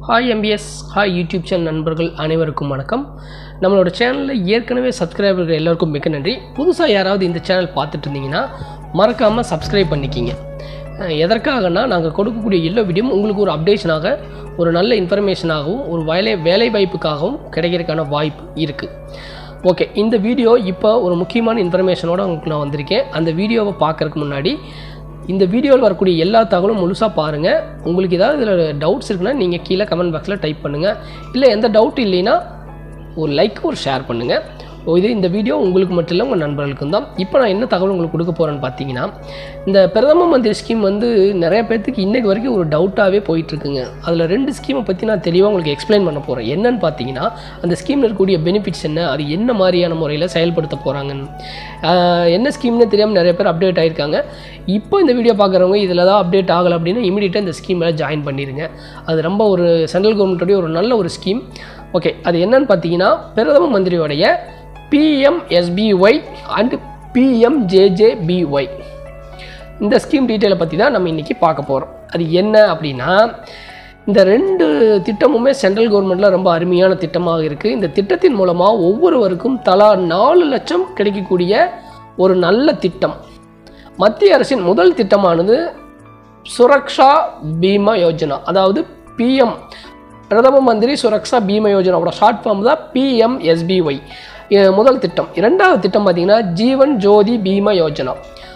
hi MBS hi YouTube channel நண்பர்கள் அனைவருக்கும் வணக்கம் நம்மளோட சேனலில் ஏற்கனவே சப்ஸ்கிரைபர்கள் எல்லாருக்கும் மிக்க நன்றி புதுசாக யாராவது இந்த சேனல் பார்த்துட்டு இருந்தீங்கன்னா மறக்காமல் சப்ஸ்கிரைப் பண்ணிக்கிங்க அஹ் எதற்காகனா நாங்கள் கொடுக்கக்கூடிய எல்லா வீடியோவும் உங்களுக்கு ஒரு அப்டேஷனாக ஒரு நல்ல இன்ஃபர்மேஷனாகவும் ஒரு வேலை வேலை வாய்ப்புக்காகவும் கிடைக்கிறதுக்கான வாய்ப்பு இருக்குது ஓகே இந்த வீடியோ இப்போ ஒரு முக்கியமான இன்ஃபர்மேஷனோட உங்களுக்கு நான் வந்திருக்கேன் அந்த வீடியோவை பார்க்கறதுக்கு முன்னாடி இந்த வீடியோவில் வரக்கூடிய எல்லா தகவலும் முழுசாக பாருங்கள் உங்களுக்கு ஏதாவது இதில் டவுட்ஸ் இருக்குன்னா நீங்கள் கீழே கமெண்ட் பாக்ஸில் டைப் பண்ணுங்கள் இல்லை எந்த டவுட் இல்லைன்னா ஒரு லைக் ஒரு ஷேர் பண்ணுங்கள் ஓ, இது இந்த வீடியோ உங்களுக்கு மட்டும் இல்லை உங்கள் நண்பர்களுக்கும் தான் இப்போ நான் என்ன தகவல் உங்களுக்கு கொடுக்க போகிறேன்னு பார்த்தீங்கன்னா இந்த பிரதம மந்திரி ஸ்கீம் வந்து நிறைய பேர்த்துக்கு இன்றைக்கு வரைக்கும் ஒரு டவுட்டாகவே போயிட்டுருக்குங்க அதில் ரெண்டு ஸ்கீமை பற்றி நான் தெளிவாக உங்களுக்கு எக்ஸ்பிளைன் பண்ண போகிறேன் என்னன்னு பார்த்தீங்கன்னா அந்த ஸ்கீமில் இருக்கக்கூடிய பெனிஃபிட்ஸ் என்ன அது என்ன மாதிரியான முறையில் செயல்படுத்த போகிறாங்கன்னு ஆஹ், என்ன ஸ்கீம்னு தெரியாமல் நிறைய பேர் அப்டேட் ஆகிருக்காங்க இப்போ இந்த வீடியோ பார்க்குறவங்க இதில் தான் அப்டேட் ஆகலை அப்படின்னா இமீடியட்டாக இந்த ஸ்கீமில் ஜாயின் பண்ணிடுங்க அது ரொம்ப ஒரு சென்ட்ரல் கவர்மெண்ட்டோடைய ஒரு நல்ல ஒரு ஸ்கீம் ஓகே அது என்னன்னு பார்த்தீங்கன்னா பிரதம மந்திரியோடைய பிஎம்எஸ்பிஒய் அண்ட் பிஎம்ஜேஜேபிஒய் இந்த ஸ்கீம் டீட்டெயிலை பற்றி தான் நம்ம இன்றைக்கி பார்க்க போகிறோம் அது என்ன அப்படின்னா இந்த ரெண்டு திட்டமுமே சென்ட்ரல் கவர்மெண்ட்டில் ரொம்ப அருமையான திட்டமாக இருக்குது இந்த திட்டத்தின் மூலமாக ஒவ்வொருவருக்கும் தலா நாலு லட்சம் கிடைக்கக்கூடிய ஒரு நல்ல திட்டம் மத்திய அரசின் முதல் திட்டமானது சுரக்ஷா பீமா யோஜனா அதாவது பிஎம் பிரதம மந்திரி சுரக்ஷா பீமா யோஜனாவோட ஷார்ட் ஃபார்ம் தான் பிஎம்எஸ்பிஒய் முதல் திட்டம் இரண்டாவது திட்டம் பார்த்தீங்கன்னா ஜீவன் ஜோதி பீமா யோஜனா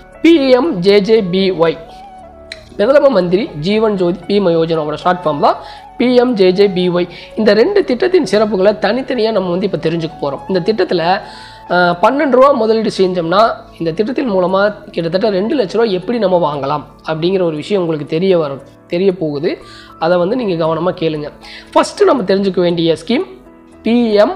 பிஎம்ஜேஜேபிஒய் பிரதம மந்திரி ஜீவன் ஜோதி பீம யோஜனாவோட ஷார்ட் ஃபார்ம் தான் பிஎம்ஜேஜேபிஒய் இந்த ரெண்டு திட்டத்தின் சிறப்புகளை தனித்தனியாக நம்ம வந்து இப்போ தெரிஞ்சுக்க போகிறோம் இந்த திட்டத்தில் அஹ், பன்னெண்டு ரூபா முதலீடு செஞ்சோம்னா இந்த திட்டத்தின் மூலமாக கிட்டத்தட்ட ரெண்டு லட்ச ரூபா எப்படி நம்ம வாங்கலாம் அப்படிங்கிற ஒரு விஷயம் உங்களுக்கு தெரிய வரும் தெரிய போகுது அதை வந்து நீங்கள் கவனமாக கேளுங்க ஃபஸ்ட்டு நம்ம தெரிஞ்சுக்க வேண்டிய ஸ்கீம் பிஎம்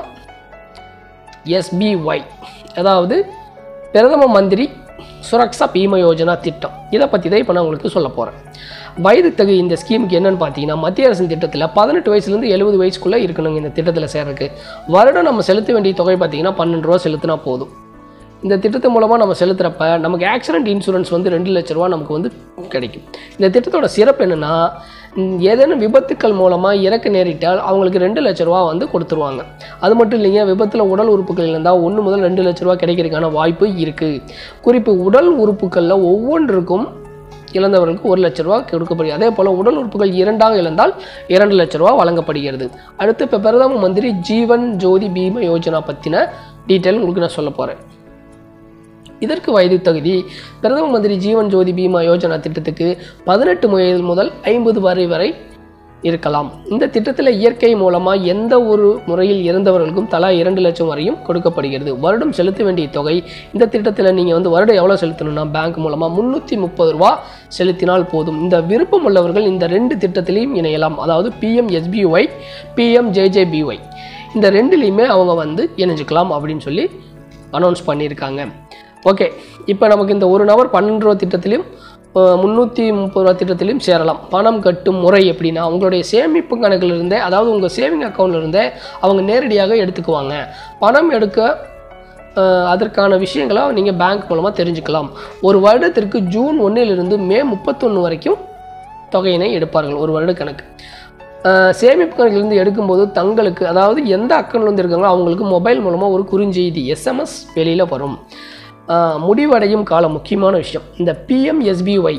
எஸ்பிஒய் அதாவது பிரதம மந்திரி சுரக்ஷா பீம யோஜனா திட்டம் இதை பற்றி தான் இப்போ நான் உங்களுக்கு சொல்ல போகிறேன் வயது தகு இந்த ஸ்கீமுக்கு என்னன்னு பார்த்தீங்கன்னா மத்திய அரசின் திட்டத்தில் பதினெட்டு வயசுலேருந்து எழுபது வயசுக்குள்ளே இருக்கணுங்க இந்த திட்டத்தில் சேர்றதுக்கு வருடம் நம்ம செலுத்த வேண்டிய தொகை பார்த்தீங்கன்னா பன்னெண்டு ரூபா செலுத்தினா போதும் இந்த திட்டத்து மூலமாக நம்ம செலுத்துகிறப்ப நமக்கு ஆக்சிடென்ட் இன்சூரன்ஸ் வந்து ரெண்டு லட்ச ரூபா நமக்கு வந்து கிடைக்கும் இந்த திட்டத்தோட சிறப்பு என்னென்னா ம், ஏதேனும் விபத்துக்கள் மூலமாக இறக்க நேரிட்டால் அவங்களுக்கு ரெண்டு லட்ச ரூபா வந்து கொடுத்துருவாங்க அது மட்டும் இல்லைங்க விபத்தில் உடல் உறுப்புகள் இருந்தால் ஒன்று முதல் ரெண்டு லட்ச ரூபா கிடைக்கிறதுக்கான வாய்ப்பு இருக்குது குறிப்பு உடல் உறுப்புகளில் ஒவ்வொன்றுக்கும் இழந்தவர்களுக்கு ஒரு லட்ச ரூபா கொடுக்கப்படுகிறது அதே போல் உடல் உறுப்புகள் இரண்டாக இழந்தால் இரண்டு லட்ச ரூபா வழங்கப்படுகிறது அடுத்து இப்போ பிரதம மந்திரி ஜீவன் ஜோதி பீம யோஜனா பற்றின டீட்டெயில் உங்களுக்கு நான் சொல்ல போகிறேன் இதற்கு வயது தகுதி பிரதம மந்திரி ஜீவன் ஜோதி பீமா யோஜனா திட்டத்துக்கு பதினெட்டு வயது முதல் ஐம்பது வரை வரை இருக்கலாம் இந்த திட்டத்தில் இயற்கை மூலமாக எந்த ஒரு முறையில் இறந்தவர்களுக்கும் தலா இரண்டு லட்சம் வரையும் கொடுக்கப்படுகிறது வருடம் செலுத்த வேண்டிய தொகை இந்த திட்டத்தில் நீங்கள் வந்து வருடம் எவ்வளோ செலுத்தணும்னா பேங்க் மூலமாக முந்நூற்றி முப்பது ரூபா செலுத்தினால் போதும் இந்த விருப்பம் உள்ளவர்கள் இந்த ரெண்டு திட்டத்திலையும் இணையலாம் அதாவது பிஎம்எஸ்பிஒய் பிஎம்ஜேஜேபிஒய் இந்த ரெண்டுலேயுமே அவங்க வந்து இணைஞ்சுக்கலாம் அப்படின்னு சொல்லி அனௌன்ஸ் பண்ணியிருக்காங்க ஓகே இப்போ நமக்கு இந்த ஒரு நபர் பன்னெண்டு ரூபா திட்டத்திலையும் முந்நூற்றி முப்பது ரூபா திட்டத்திலையும் சேரலாம் பணம் கட்டும் முறை எப்படின்னா உங்களுடைய சேமிப்பு கணக்கில் இருந்தே அதாவது உங்கள் சேவிங் அக்கௌண்ட்ல இருந்தே அவங்க நேரடியாக எடுத்துக்குவாங்க பணம் எடுக்க அஹ், அதற்கான விஷயங்களை நீங்கள் பேங்க் மூலமாக தெரிஞ்சுக்கலாம் ஒரு வருடத்திற்கு ஜூன் ஒன்றிலிருந்து மே முப்பத்தொன்று வரைக்கும் தொகையினை எடுப்பார்கள் ஒரு வருட கணக்கு அஹ், சேமிப்பு கணக்கிலிருந்து எடுக்கும்போது தங்களுக்கு அதாவது எந்த அக்கௌண்ட்லேருந்து இருக்காங்களோ அவங்களுக்கு மொபைல் மூலமாக ஒரு குறுஞ்செய்தி எஸ்எம்எஸ் வெளியில் வரும் அஹ், முடிவடையும் காலம் முக்கியமான விஷயம் இந்த பிஎம்எஸ்பிஒய்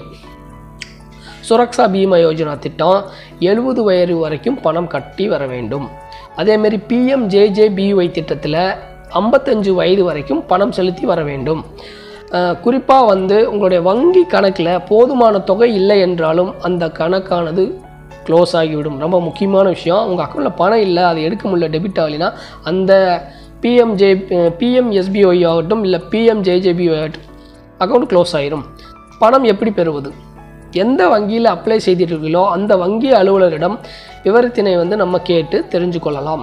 சுரக்ஷா பீமா யோஜனா திட்டம் எழுபது வயது வரைக்கும் பணம் கட்டி வர வேண்டும் அதேமாரி பிஎம்ஜேஜேபிஒய் திட்டத்தில் ஐம்பத்தஞ்சு வயது வரைக்கும் பணம் செலுத்தி வர வேண்டும் குறிப்பாக வந்து உங்களுடைய வங்கி கணக்கில் போதுமான தொகை இல்லை என்றாலும் அந்த கணக்கானது க்ளோஸ் ஆகிவிடும் ரொம்ப முக்கியமான விஷயம் உங்கள் அக்கௌண்ட்டில் பணம் இல்லை அதை எடுக்க முடியல டெபிட் ஆகலைன்னா அந்த பிஎம்ஜே பிஎம்எஸ்பிஒய் ஆகட்டும் இல்லை பிஎம்ஜேஜேபிஒய் ஆகட்டும் அக்கௌண்ட் க்ளோஸ் ஆயிரும் பணம் எப்படி பெறுவது எந்த வங்கியில் அப்ளை செய்திருக்கீங்களோ அந்த வங்கி அலுவலரிடம் விவரத்தினை வந்து நம்ம கேட்டு தெரிஞ்சு கொள்ளலாம்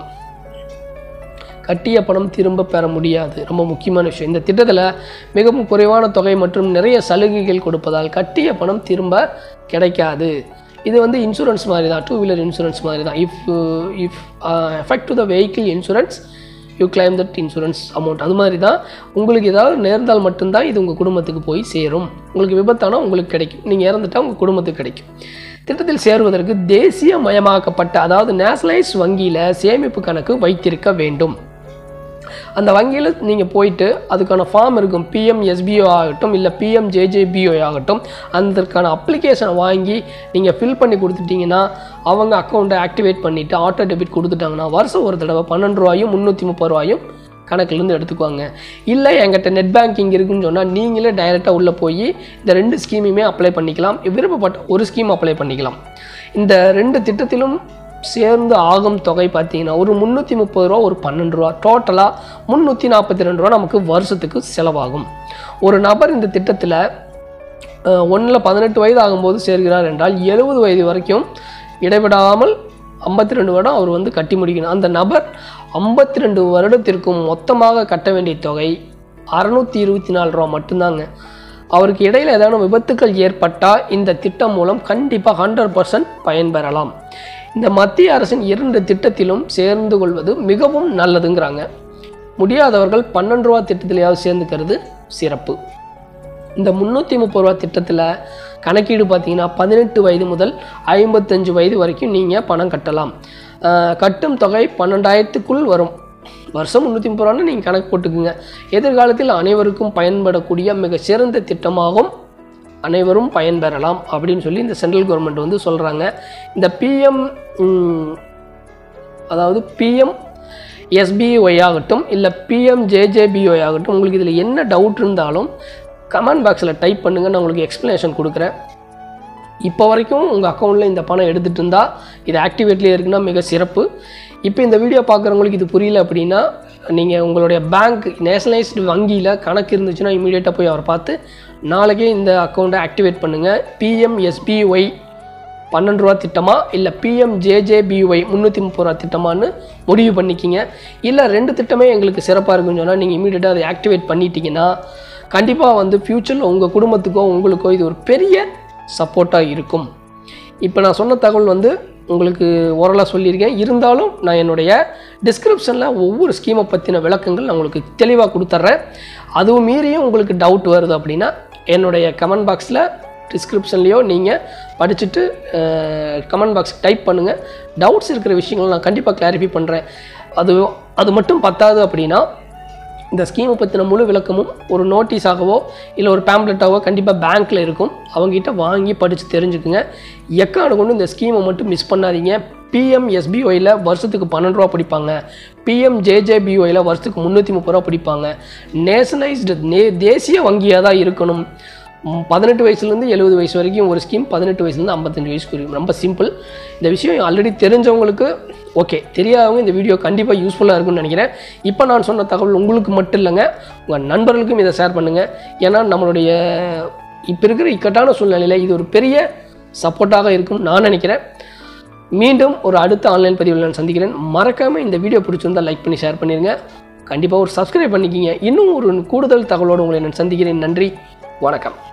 கட்டிய பணம் திரும்ப பெற முடியாது ரொம்ப முக்கியமான விஷயம் இந்த திட்டத்தில் மிகவும் குறைவான தொகை மற்றும் நிறைய சலுகைகள் கொடுப்பதால் கட்டிய பணம் திரும்ப கிடைக்காது இது வந்து இன்சூரன்ஸ் மாதிரி தான் டூ வீலர் இன்சூரன்ஸ் மாதிரி தான் if if effect to the vehicle insurance you claim that insurance amount அது மாதிரி தான் உங்களுக்கு ஏதாவது நேர்ந்தால் மட்டும்தான் இது உங்கள் குடும்பத்துக்கு போய் சேரும் உங்களுக்கு விபத்தானா உங்களுக்கு கிடைக்கும் நீங்கள் இறந்துட்டா உங்கள் குடும்பத்துக்கு கிடைக்கும் திட்டத்தில் சேருவதற்கு தேசியமயமாக்கப்பட்ட அதாவது நேஷனலைஸ் வங்கியில் சேமிப்பு கணக்கு வைத்திருக்க வேண்டும் அந்த வங்கியில் நீங்கள் போயிட்டு அதுக்கான ஃபார்ம் இருக்கும் பிஎம்எஸ்பிஓ ஆகட்டும் இல்லை பிஎம்ஜேஜேபிஓ ஆகட்டும் அதற்கான அப்ளிகேஷனை வாங்கி நீங்கள் ஃபில் பண்ணி கொடுத்துட்டீங்கன்னா அவங்க அக்கௌண்ட்டை ஆக்டிவேட் பண்ணிவிட்டு ஆட்டோ டெபிட் கொடுத்துட்டாங்கன்னா வருஷம் ஒரு தடவை பன்னெண்டு ரூபாயும் முந்நூற்றி முப்பது ரூபாயும் கணக்குலேருந்து எடுத்துக்குவாங்க இல்லை என்கிட்ட நெட் பேங்கிங் இருக்குன்னு சொன்னால் நீங்களே டைரெக்டாக உள்ளே போய் இந்த ரெண்டு ஸ்கீமையுமே அப்ளை பண்ணிக்கலாம் விருப்பப்பட்ட ஒரு ஸ்கீம் அப்ளை பண்ணிக்கலாம் இந்த ரெண்டு திட்டத்திலும் சேர்ந்து ஆகும் தொகை பார்த்தீங்கன்னா ஒரு முந்நூற்றி முப்பது ரூபா ஒரு பன்னெண்டு ரூபா டோட்டலாக முந்நூற்றி நாற்பத்தி ரெண்டு ரூபா நமக்கு வருஷத்துக்கு செலவாகும் ஒரு நபர் இந்த திட்டத்தில் ஒன்றில் பதினெட்டு வயது ஆகும்போது சேர்கிறார் என்றால் எழுபது வயது வரைக்கும் இடைவிடாமல் ஐம்பத்தி ரெண்டு வருடம் அவர் வந்து கட்டி முடிக்கணும் அந்த நபர் ஐம்பத்தி ரெண்டு வருடத்திற்கும் மொத்தமாக கட்ட வேண்டிய தொகை அறநூற்றி இருபத்தி நாலு ரூபா மட்டும்தாங்க அவருக்கு இடையில் ஏதாவது விபத்துக்கள் ஏற்பட்டால் இந்த திட்டம் மூலம் கண்டிப்பாக ஹண்ட்ரட் பர்சன்ட் பயன்பெறலாம் இந்த மத்திய அரசின் இரண்டு திட்டத்திலும் சேர்ந்து கொள்வது மிகவும் நல்லதுங்கிறாங்க முடியாதவர்கள் பன்னெண்டு ரூபா திட்டத்திலேயாவது சேர்ந்துக்கிறது சிறப்பு இந்த முந்நூற்றி முப்பது ரூபா திட்டத்தில் கணக்கீடு பார்த்தீங்கன்னா பதினெட்டு வயது முதல் ஐம்பத்தஞ்சு வயது வரைக்கும் நீங்கள் பணம் கட்டலாம் ஆஹ் கட்டும் தொகை பன்னெண்டாயிரத்துக்குள் வரும் வருஷம் முந்நூற்றி முப்பது ரூபான்னு நீங்கள் கணக்கு போட்டுக்குங்க எதிர்காலத்தில் அனைவருக்கும் பயன்படக்கூடிய மிக சிறந்த திட்டமாகும் அனைவரும் பயன்பெறலாம் அப்படின்னு சொல்லி இந்த சென்ட்ரல் கவர்மெண்ட் வந்து சொல்கிறாங்க இந்த பிஎம் அதாவது பிஎம் எஸ்பிஒய் ஆகட்டும் இல்லை பிஎம் ஜேஜேபிஒய் ஆகட்டும் உங்களுக்கு இதில் என்ன டவுட் இருந்தாலும் கமெண்ட் பாக்ஸில் டைப் பண்ணுங்கள் நான் உங்களுக்கு எக்ஸ்ப்ளனேஷன் கொடுக்குறேன் இப்போ வரைக்கும் உங்கள் அக்கௌண்ட்டில் இந்த பணம் எடுத்துகிட்டு இருந்தால் இது ஆக்டிவேட்லேயே இருக்குன்னா மிக சிறப்பு இப்போ இந்த வீடியோ பார்க்குறவங்களுக்கு இது புரியல அப்படின்னா நீங்கள் உங்களுடைய பேங்க் நேஷனலைஸ்டு வங்கியில் கணக்கு இருந்துச்சுன்னா இமீடியட்டாக போய் அவரை பார்த்து நாளைக்கே இந்த அக்கௌண்ட்டை ஆக்டிவேட் பண்ணுங்கள் பிஎம்எஸ்பிஒய் பன்னெண்டு ரூபா திட்டமா இல்லை பிஎம்ஜேஜேபிஒய் முந்நூற்றி முப்பது ரூபா திட்டமான்னு முடிவு பண்ணிக்கிங்க இல்லை ரெண்டு திட்டமே எங்களுக்கு சிறப்பாக இருக்குன்னு சொன்னால் நீங்கள் இமீடியட்டாக அதை ஆக்டிவேட் பண்ணிட்டீங்கன்னா கண்டிப்பாக வந்து ஃப்யூச்சரில் உங்கள் குடும்பத்துக்கோ உங்களுக்கோ இது ஒரு பெரிய சப்போர்ட்டாக இருக்கும் இப்போ நான் சொன்ன தகவல் வந்து உங்களுக்கு ஓரலாக சொல்லியிருக்கேன் இருந்தாலும் நான் என்னுடைய டிஸ்கிரிப்ஷனில் ஒவ்வொரு ஸ்கீமை பற்றின விளக்கங்கள் நான் உங்களுக்கு தெளிவாக கொடுத்துட்றேன் அதுவும் மீறியும் உங்களுக்கு டவுட் வருது அப்படின்னா என்னுடைய கமெண்ட் பாக்ஸில் டிஸ்கிரிப்ஷன்லேயோ நீங்கள் படிச்சுட்டு கமெண்ட் பாக்ஸ் டைப் பண்ணுங்கள் டவுட்ஸ் இருக்கிற விஷயங்களை நான் கண்டிப்பாக கிளாரிஃபை பண்ணுறேன் அது அது மட்டும் பத்தாது அப்படின்னா இந்த ஸ்கீமை பற்றின முழு விளக்கமும் ஒரு நோட்டீஸாகவோ இல்லை ஒரு பேம்ப்ளெட்டாகவோ கண்டிப்பாக பேங்க்கில் இருக்கும் அவங்ககிட்ட வாங்கி படித்து தெரிஞ்சுக்குங்க எக்கான கொண்டு இந்த ஸ்கீமை மட்டும் மிஸ் பண்ணாதீங்க பிஎம்எஸ்பிஒயில் வருஷத்துக்கு பன்னெண்டு ரூபா பிடிப்பாங்க பிஎம்ஜேஜேபிஒயில் வருஷத்துக்கு முந்நூற்றி முப்பது ரூபா பிடிப்பாங்க நேஷனலைஸ்டு நே தேசிய வங்கியாக தான் இருக்கணும் ம், பதினெட்டு வயசுலேருந்து எழுபது வயசு வரைக்கும் ஒரு ஸ்கீம் பதினெட்டு வயசுலேருந்து ஐம்பத்தஞ்சு வயசுக்கு வரைக்கும் ரொம்ப சிம்பிள் இந்த விஷயம் ஆல்ரெடி தெரிஞ்சவங்களுக்கு ஓகே தெரியாதவங்க இந்த வீடியோ கண்டிப்பாக யூஸ்ஃபுல்லாக இருக்கும்னு நினைக்கிறேன் இப்போ நான் சொன்ன தகவல் உங்களுக்கு மட்டும் இல்லைங்க உங்கள் நண்பர்களுக்கும் இதை ஷேர் பண்ணுங்கள் ஏன்னா நம்மளுடைய இப்போ இருக்கிற இக்கட்டான சூழ்நிலையில் இது ஒரு பெரிய சப்போர்ட்டாக இருக்கும்னு நான் நினைக்கிறேன் மீண்டும் ஒரு அடுத்த ஆன்லைன் பதிவில் நான் சந்திக்கிறேன் மறக்காமல் இந்த வீடியோ பிடிச்சிருந்தால் லைக் பண்ணி ஷேர் பண்ணிடுங்க கண்டிப்பாக ஒரு சப்ஸ்கிரைப் பண்ணிக்கிங்க இன்னும் ஒரு கூடுதல் தகவலோடு உங்களை நான் சந்திக்கிறேன் நன்றி வணக்கம்